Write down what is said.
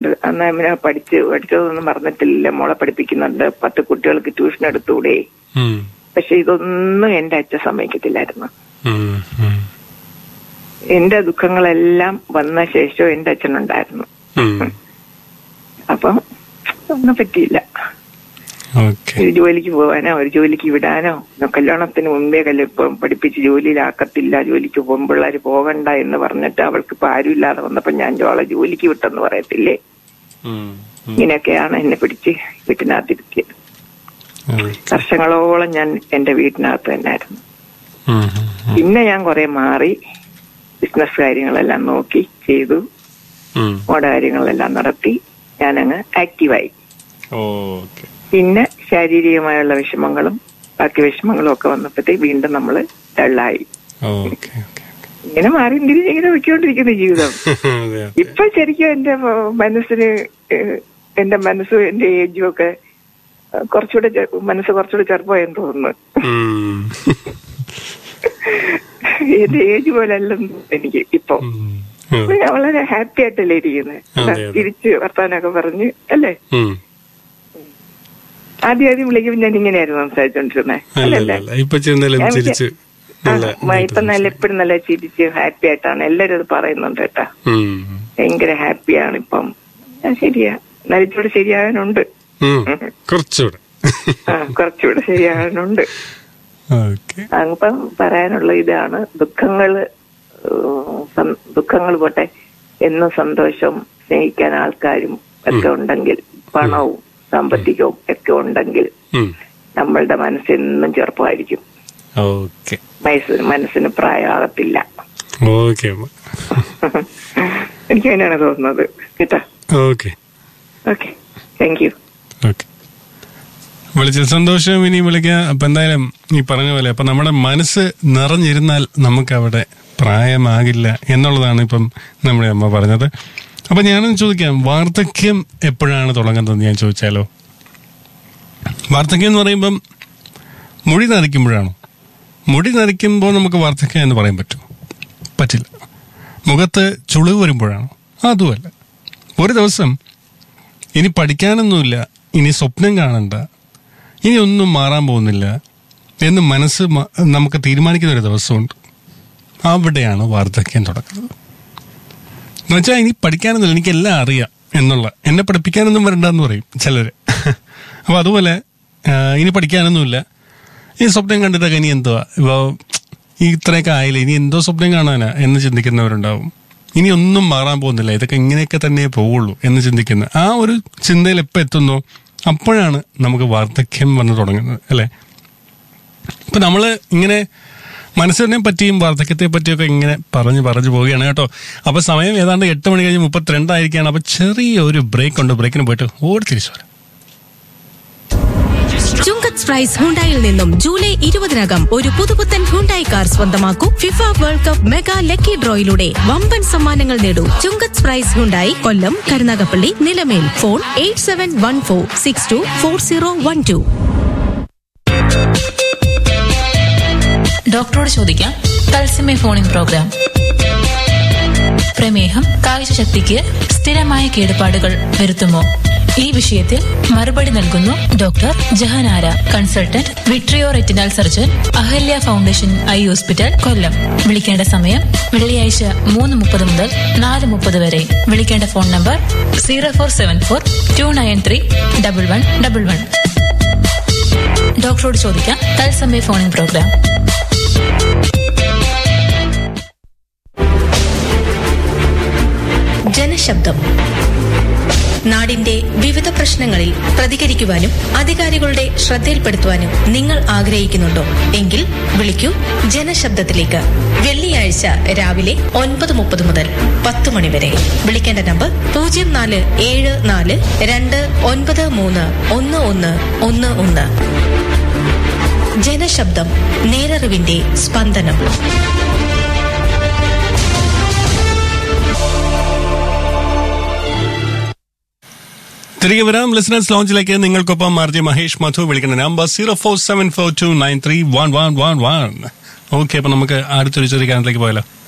അന്ന് ഇങ്ങനെ പഠിച്ച് പഠിച്ചതൊന്നും മറന്നിട്ടില്ല മോളെ പഠിപ്പിക്കുന്നുണ്ട് പത്ത് കുട്ടികൾക്ക് ട്യൂഷൻ എടുത്തൂടെ ഉം. പക്ഷെ ഇതൊന്നും എന്റെ അച്ഛൻ സമ്മതിക്കത്തില്ലായിരുന്നു ഉം. ഉം. എന്റെ ദുഃഖങ്ങളെല്ലാം വന്ന ശേഷം എന്റെ അച്ഛനുണ്ടായിരുന്നു ഉം. അപ്പം ഒന്നും പറ്റിയില്ല ഓക്കെ ഒരു ജോലിക്ക് പോകാനോ ഒരു ജോലിക്ക് വിടാനോ കല്യാണത്തിന് മുമ്പേ കല്യ ഇപ്പം പഠിപ്പിച്ച് ജോലിയിലാക്കത്തില്ല ജോലിക്ക് പെൺപിള്ളേർ പോകണ്ട എന്ന് പറഞ്ഞിട്ട് അവൾക്ക് ഇപ്പൊ ആരുമില്ലാതെ വന്നപ്പോ ഞാൻ അവളെ ജോലിക്ക് വിട്ടെന്ന് പറയത്തില്ലേ ഉം. ഉം. ഇങ്ങനെയൊക്കെയാണ് എന്നെ പിടിച്ച് വീട്ടിനകത്തിരുത്തിയത് ഓക്കെ. വർഷങ്ങളോളം ഞാൻ എന്റെ വീട്ടിനകത്ത് തന്നെയായിരുന്നു ഉം. ഉം. പിന്നെ ഞാൻ കുറെ മാറി ബിസിനസ് കാര്യങ്ങളെല്ലാം നോക്കി ചെയ്തു ഉം. മോടെ കാര്യങ്ങളെല്ലാം നടത്തി ഞാനങ്ങ് ആക്റ്റീവായി ഓക്കെ പിന്നെ ശാരീരികമായുള്ള വിഷമങ്ങളും ബാക്കി വിഷമങ്ങളും ഒക്കെ വന്നപ്പോഴത്തേക്ക് വീണ്ടും നമ്മൾ ഡള്ളായി ഓക്കെ ഓക്കെ ഇങ്ങനെ മാറി തിരിഞ്ഞ് ഇങ്ങനെ വെക്കൊണ്ടിരിക്കുന്ന ജീവിതം അതെ അതെ ഇപ്പൊ ശരിക്കും എന്റെ മ- മനസ്സിന് ഏഹ്, എന്റെ മനസ്സും എന്റെ ഏജും ഒക്കെ ഏഹ്, കുറച്ചുകൂടെ ചെ- മനസ്സ് കുറച്ചുകൂടെ ചെറുപ്പമായെന്ന് തോന്നുന്നു ഉം. എന്റെ ഏജ് പോലെ അല്ലെന്ന് എനിക്ക് ഇപ്പൊ ഉം. ഉം. വളരെ ഹാപ്പി ആയിട്ടല്ലേ ഇരിക്കുന്നത് അതെ, അതെ. തിരിച്ച് വർത്താനൊക്കെ പറഞ്ഞ് അല്ലേ ഉം. ആദ്യം ആദ്യം വിളിക്കുമ്പോൾ ഞാൻ ഇങ്ങനെയായിരുന്നു സംസാരിച്ചോണ്ടിരുന്നത് അല്ല അല്ല അല്ലല്ലേ അല്ല ഇപ്പൊ ചെന്നാലും ഞാൻ ചിരിച്ച് ആ, നല്ല മ- ഇപ്പൊ നല്ല എപ്പോഴും നല്ല ചിരിച്ച് ഹാപ്പി ആയിട്ടാണ് എല്ലാരും അത് പറയുന്നുണ്ട് കേട്ടാ ഉം. ഭയങ്കര ഹാപ്പിയാണ് ഇപ്പം ആ, ശരിയാ നരിച്ചൂടെ ശരിയാകാനുണ്ട് ഉം. കുറച്ചുകൂടെ ആ കുറച്ചുകൂടെ ശരിയാകാനുണ്ട് ഓക്കെ അപ്പം പറയാനുള്ള ഇതാണ് ദുഃഖങ്ങള് ഏഹ്, സം- ദുഃഖങ്ങൾ പോട്ടെ എന്നും സന്തോഷവും സ്നേഹിക്കാൻ ആൾക്കാരും ഒക്കെ ഉണ്ടെങ്കിൽ പണവും സാമ്പത്തികവും ഒക്കെ ഉണ്ടെങ്കിൽ നമ്മളുടെ മനസ്സെന്നും ചെറുപ്പമായിരിക്കും ഓക്കെ മനസ്സിന് മനസ്സിന് പ്രായമാകത്തില്ല ഓക്കെ അമ്മ എനിക്ക് അങ്ങനെയാണ് തോന്നുന്നത് കേട്ടോ okay okay thank you okay വിളിച്ചത് സന്തോഷം ഇനി വിളിക്കാം അപ്പൊ എന്തായാലും ഈ പറഞ്ഞ പോലെ അപ്പൊ നമ്മുടെ മനസ്സ് നിറഞ്ഞിരുന്നാൽ നമുക്ക് അവിടെ പ്രായമാകില്ല എന്നുള്ളതാണ് ഇപ്പം നമ്മുടെ അമ്മ പറഞ്ഞത് അപ്പൊ ഞാനും ചോദിക്കാം വാർദ്ധക്യം എപ്പോഴാണ് തുടങ്ങുന്നത് ഞാൻ ചോദിച്ചാലോ വാർദ്ധക്യം എന്ന് പറയുമ്പം മുടി നരയ്ക്കുമ്പോഴാണോ മുടി നരയ്ക്കുമ്പോൾ നമുക്ക് വാർദ്ധക്യം എന്ന് പറയാൻ പറ്റുമോ പറ്റില്ല മുഖത്ത് ചുളിവ് വരുമ്പോഴാണോ അതുമല്ല ഒരു ദിവസം ഇനി പഠിക്കാനൊന്നുമില്ല ഇനി സ്വപ്നം കാണണ്ട ഇനി ഒന്നും മാറാൻ പോകുന്നില്ല എന്ന് മനസ്സ് മ- നമുക്ക് തീരുമാനിക്കുന്ന ഒരു ദിവസമുണ്ട് അവിടെയാണ് വാർദ്ധക്യം തുടങ്ങുന്നത് എന്നുവെച്ചാൽ ഇനി പഠിക്കാനൊന്നുമില്ല എനിക്കെല്ലാം അറിയാം എന്നുള്ള എന്നെ പഠിപ്പിക്കാനൊന്നും വരണ്ടെന്ന് പറയും ചിലര് അപ്പൊ അതുപോലെ ആ, ഇനി പഠിക്കാനൊന്നുമില്ല ഈ സ്വപ്നം കണ്ടിട്ടൊക്കെ ഇനി എന്തുവാ ഇപ്പൊ ഈ ഇത്രയൊക്കെ ആയില്ല ഇനി എന്തോ സ്വപ്നം കാണാനാ എന്ന് ചിന്തിക്കുന്നവരുണ്ടാവും ഇനി ഒന്നും മാറാൻ പോകുന്നില്ല ഇതൊക്കെ ഇങ്ങനെയൊക്കെ തന്നെ പോവുള്ളൂ എന്ന് ചിന്തിക്കുന്ന ആ ഒരു ചിന്തയിൽ എപ്പോൾ എത്തുന്നോ അപ്പോഴാണ് നമുക്ക് വാർദ്ധക്യം വന്നു തുടങ്ങുന്നത് അല്ലേ ഇപ്പൊ നമ്മള് ഇങ്ങനെ മനസ്സിനെ പറ്റിയും വാർദ്ധക്യത്തെ പറ്റിയൊക്കെ ഇങ്ങനെ പറഞ്ഞു പറഞ്ഞു പോവുകയാണ് കേട്ടോ അപ്പൊ സമയം ഏതാണ്ട് എട്ട് മണി കഴിഞ്ഞ് മുപ്പത്തിരണ്ടായിരിക്കുകയാണ് അപ്പൊ ചെറിയൊരു ബ്രേക്ക് ഉണ്ട് ബ്രേക്കിന് പോയിട്ട് ഓടി തിരിച്ചു വരാം ചുങ്കത്ത് പ്രൈസ് ഹുണ്ടായിൽ നിന്നും ജൂലൈ ഇരുപതിനകം ഒരു പുതുപുത്തൻ ഹുണ്ടായി കാർ സ്വന്തമാക്കൂ FIFA world cup mega lucky ഡ്രോയിലൂടെ വമ്പൻ സമ്മാനങ്ങൾ നേടൂ Chungath prize Hyundai Kollam Karunagappally Nilamel phone eight seven one four six two four zero one two ഡോക്ടറോട് ചോദിക്കാം തത്സമയ ഫോണിൻ പ്രോഗ്രാം പ്രമേഹം കാഴ്ചശക്തിക്ക് സ്ഥിരമായ കേടുപാടുകൾ വരുത്തുമോ ഈ വിഷയത്തിൽ മറുപടി നൽകുന്നു doctor Jahanara consultant vitreo retinal surgeon Ahalya foundation eye hospital Kollam വിളിക്കേണ്ട സമയം വെള്ളിയാഴ്ച മൂന്ന് മുപ്പത് മുതൽ നാല് മുപ്പത് വരെ വിളിക്കേണ്ട phone number zero four seven four two nine three double one double one ഡോക്ടറോട് ചോദിക്കാം തത്സമയ ഫോണിൻ പ്രോഗ്രാം ജനശബ്ദം നാടിന്റെ വിവിധ പ്രശ്നങ്ങളിൽ പ്രതികരിക്കുവാനും അധികാരികളുടെ ശ്രദ്ധയിൽപ്പെടുത്തുവാനും നിങ്ങൾ ആഗ്രഹിക്കുന്നുണ്ടോ എങ്കിൽ വിളിക്കൂ ജനശബ്ദത്തിലേക്ക് വെള്ളിയാഴ്ച രാവിലെ ഒൻപത് മുപ്പത് മുതൽ പത്ത് മണി വരെ വിളിക്കേണ്ട നമ്പർ പൂജ്യം നാല് ഏഴ് നാല് രണ്ട് ഒൻപത് മൂന്ന് ഒന്ന് ഒന്ന് ഒന്ന് ഒന്ന് ജനശബ്ദം നേരറിവിന്റെ സ്പന്ദനം തിരികെ വരാം ലിസണേഴ്സ് ലോഞ്ചിലേക്ക് നിങ്ങൾക്കൊപ്പം ആർജി മഹേഷ് മധു വിളിക്കുന്ന number zero four seven four two nine three one one one one okay അപ്പൊ നമുക്ക് അടുത്തൊരു ചെറിയ ഗാനത്തിലേക്ക് പോയാലോ